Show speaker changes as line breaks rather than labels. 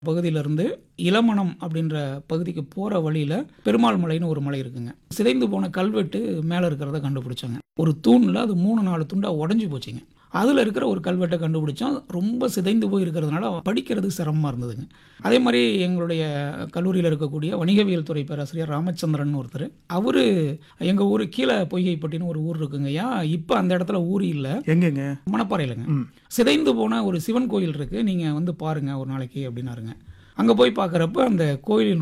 பகுதியிலிருந்து இளமணம் அப்படின்ற பகுதிக்கு போகிற வழியில் பெருமாள் மலைன்னு ஒரு மலை இருக்குங்க சிதைந்து போன கல்வெட்டு மேலே இருக்கிறத கண்டுபிடிச்சாங்க ஒரு தூணில் அது மூணு நாலு துண்டாக உடஞ்சி போச்சுங்க அதில் இருக்கிற ஒரு கல்வெட்டை கண்டுபிடிச்சோம் ரொம்ப சிதைந்து போய் இருக்கிறதுனால படிக்கிறது சிரமமாக இருந்ததுங்க அதே மாதிரி எங்களுடைய கல்லூரியில் இருக்கக்கூடிய வணிகவியல் துறை பேராசிரியர் ராமச்சந்திரன் ஒருத்தர் அவர் எங்கள் ஊர் கீழே பொய்கைப்பட்டின்னு ஒரு ஊர் இருக்குங்கய்யா இப்போ அந்த இடத்துல ஊர் இல்லை
எங்கெங்க
மணப்பாறையிலங்க
ம்.
சிதைந்து போன ஒரு சிவன் கோயில் இருக்கு நீங்க வந்து பாருங்க ஒரு நாளைக்கு அப்படின்னாருங்க அங்க போய் பார்க்கறப்ப அந்த கோயிலின்